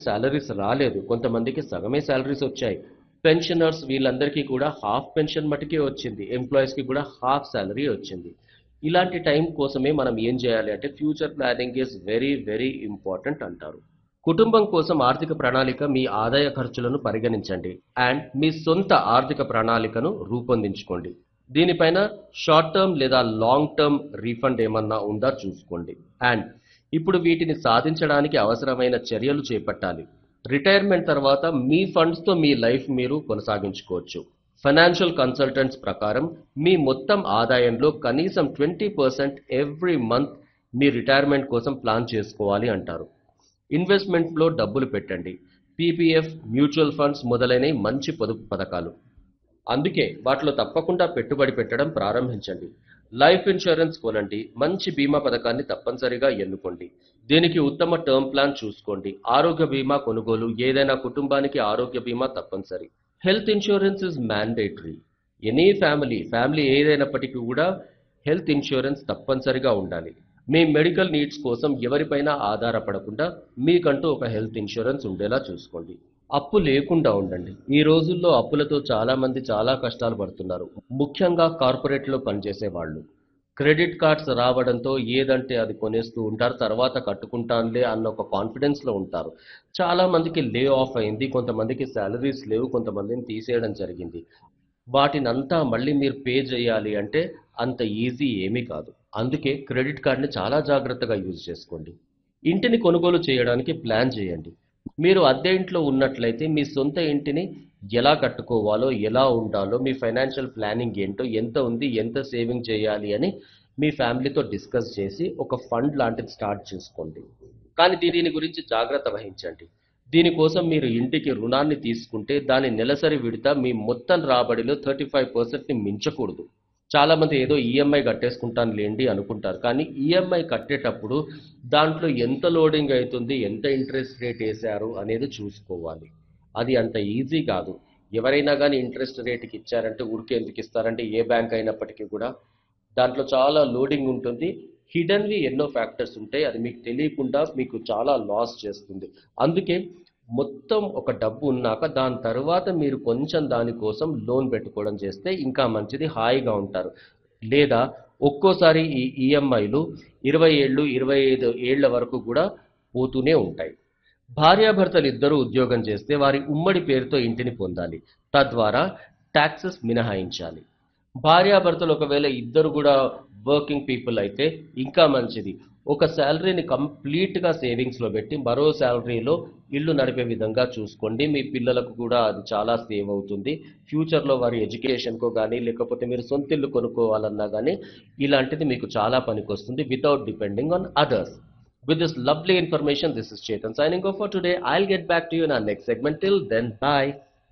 Salaries రాలేదు కొంతమందికి సగమే శాలరీస్ వచ్చాయి పెన్షనర్స్ వీళ్ళందరికీ కూడా హాఫ్ పెన్షన్ మటుకే వచ్చింది ఎంప్లాయీస్ కి కూడా హాఫ్ శాలరీ వచ్చింది ఇలాంటి టైం కోసమే మనం ఏం చేయాలి అంటే future planning is very very important అంటారు కుటుంబం కోసం ఆర్థిక ప్రణాళిక మీ ఆదాయ ఖర్చులను పరిగణించండి అండ్ మీ సొంత ఆర్థిక ప్రణాళికను రూపొందించుకోండి దీనిపైన షార్ట్ టర్మ్ లేదా లాంగ్ టర్మ్ రీఫండ్ ఏమన్నా ఉందా చూసుకోండి అండ్ ఇప్పుడు వీటిని సాధించడానికి అవసరమైన చర్యలు చేపట్టాలి రిటైర్మెంట్ తర్వాత మీ ఫండ్స్తో మీ లైఫ్ మీరు కొనసాగించుకోవచ్చు ఫైనాన్షియల్ కన్సల్టెంట్స్ ప్రకారం మీ మొత్తం ఆదాయంలో కనీసం ట్వంటీ పర్సెంట్ ఎవ్రీ మంత్ మీ రిటైర్మెంట్ కోసం ప్లాన్ చేసుకోవాలి అంటారు ఇన్వెస్ట్మెంట్లో డబ్బులు పెట్టండి పీపీఎఫ్ మ్యూచువల్ ఫండ్స్ మొదలైన మంచి పొదుపు పథకాలు అందుకే వాటిలో తప్పకుండా పెట్టుబడి పెట్టడం ప్రారంభించండి లైఫ్ ఇన్సూరెన్స్ కొనండి మంచి బీమా పథకాన్ని తప్పనిసరిగా ఎన్నుకోండి దీనికి ఉత్తమ టర్మ్ ప్లాన్ చూసుకోండి ఆరోగ్య బీమా కొనుగోలు ఏదైనా కుటుంబానికి ఆరోగ్య బీమా తప్పనిసరి health insurance is mandatory any family family ఏదైనప్పటికీ కూడా హెల్త్ ఇన్సూరెన్స్ తప్పనిసరిగా ఉండాలి మీ మెడికల్ నీడ్స్ కోసం ఎవరిపైనా ఆధారపడకుండా మీకంటూ ఒక హెల్త్ ఇన్సూరెన్స్ ఉండేలా చూసుకోండి అప్పు లేకుండా ఉండండి ఈ రోజుల్లో అప్పులతో చాలా మంది చాలా కష్టాలు పడుతున్నారు ముఖ్యంగా కార్పొరేట్లో పనిచేసే వాళ్ళు క్రెడిట్ కార్డ్స్ రావడంతో ఏదంటే అది కొనేస్తూ ఉంటారు తర్వాత కట్టుకుంటానులే అన్న ఒక కాన్ఫిడెన్స్ లో ఉంటారు చాలా మందికి లే ఆఫ్ అయింది కొంతమందికి శాలరీస్ లేవు కొంతమందిని తీసేయడం జరిగింది వాటినంతా మళ్ళీ మీరు పే చేయాలి అంటే అంత ఈజీ ఏమీ కాదు అందుకే క్రెడిట్ కార్డ్ని చాలా జాగ్రత్తగా యూజ్ చేసుకోండి ఇంటిని కొనుగోలు చేయడానికి ప్లాన్ చేయండి మీరు అద్దె ఇంట్లో ఉన్నట్లయితే మీ సొంత ఇంటిని ఎలా కట్టుకోవాలో ఎలా ఉండాలో మీ ఫైనాన్షియల్ ప్లానింగ్ ఏంటో ఎంత ఉంది ఎంత సేవింగ్ చేయాలి అని మీ ఫ్యామిలీతో డిస్కస్ చేసి ఒక ఫండ్ లాంటిది స్టార్ట్ చేసుకోండి కానీ దీని గురించి జాగ్రత్త వహించండి దీనికోసం మీరు ఇంటికి రుణాన్ని తీసుకుంటే దాని నెలసరి విడత మీ మొత్తం రాబడిలో థర్టీ ఫైవ్ పర్సెంట్ని మించకూడదు చాలా మంది ఏదో ఈఎంఐ కట్టేసుకుంటాను లేండి అనుకుంటారు కానీ ఈఎంఐ కట్టేటప్పుడు దాంట్లో ఎంత లోడింగ్ అవుతుంది ఎంత ఇంట్రెస్ట్ రేట్ వేశారు అనేది చూసుకోవాలి అది అంత ఈజీ కాదు ఎవరైనా కానీ ఇంట్రెస్ట్ రేట్కి ఇచ్చారంటే ఊరికే ఎందుకు ఇస్తారంటే ఏ బ్యాంక్ అయినప్పటికీ కూడా దాంట్లో చాలా లోడింగ్ ఉంటుంది హిడన్వి ఎన్నో ఫ్యాక్టర్స్ ఉంటాయి అది మీకు తెలియకుండా మీకు చాలా లాస్ చేస్తుంది అందుకే మొత్తం ఒక డబ్బు ఉన్నాక దాని తర్వాత మీరు కొంచెం దానికోసం లోన్ పెట్టుకోవడం చేస్తే ఇంకా మంచిది హాయిగా ఉంటారు లేదా ఒక్కోసారి ఈ ఈఎంఐలు ఇరవై ఏళ్ళు ఇరవై ఐదు ఏళ్ల వరకు కూడా పోతూనే ఉంటాయి భార్యాభర్తలు ఇద్దరూ ఉద్యోగం చేస్తే వారి ఉమ్మడి పేరుతో ఇంటిని పొందాలి తద్వారా ట్యాక్సెస్ మినహాయించాలి భార్యాభర్తలు ఒకవేళ ఇద్దరు కూడా వర్కింగ్ పీపుల్ అయితే ఇంకా మంచిది ఒక శాలరీని కంప్లీట్గా సేవింగ్స్లో పెట్టి మరో శాలరీలో ఇల్లు నడిపే విధంగా చూసుకోండి మీ పిల్లలకు కూడా అది చాలా సేవ్ అవుతుంది ఫ్యూచర్లో వారి ఎడ్యుకేషన్కో కానీ లేకపోతే మీరు సొంత ఇల్లు కొనుక్కోవాలన్నా కానీ ఇలాంటిది మీకు చాలా పనికొస్తుంది without depending on others With this lovely information, this is Chetan signing off for today. I'll get back to you in our next segment. Till then, bye.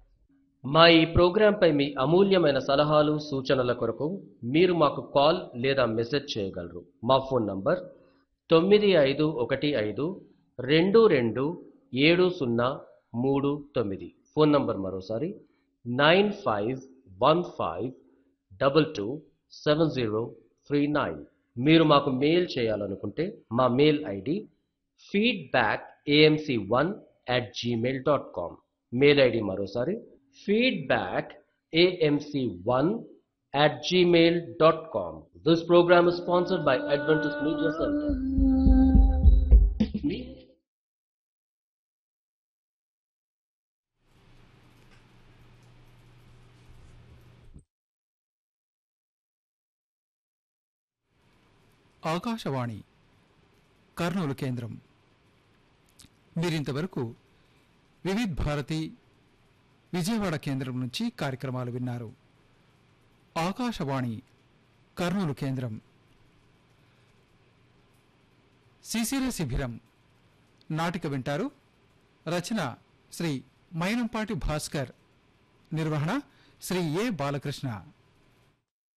మా ఈ ప్రోగ్రాంపై మీ అమూల్యమైన సలహాలు సూచనల కొరకు మీరు మాకు కాల్ లేదా మెసేజ్ చేయగలరు మా ఫోన్ నంబర్ తొమ్మిది ఐదు ఒకటి ఐదు రెండు రెండు ఏడు సున్నా మూడు తొమ్మిది ఫోన్ నంబర్ మరోసారి nine five one five double two seven zero three nine మీరు మాకు మెయిల్ చేయాలనుకుంటే మా mail ID feedback AMC one at gmail dot com mail ID మరోసారి feedback AMC one at gmail.com. This program is sponsored by Adventist Media Center. Me- Akashvani Kurnool కేంద్రం మీరింతవరకు వివిధ్ భారతి విజయవాడ కేంద్రం నుంచి కార్యక్రమాలు విన్నారు ఆకాశవాణి కర్నూలు కేంద్రం శిశిర శిబిరం నాటిక వింటారు రచన శ్రీ మైనంపాటి భాస్కర్ నిర్వహణ శ్రీ ఏ బాలకృష్ణ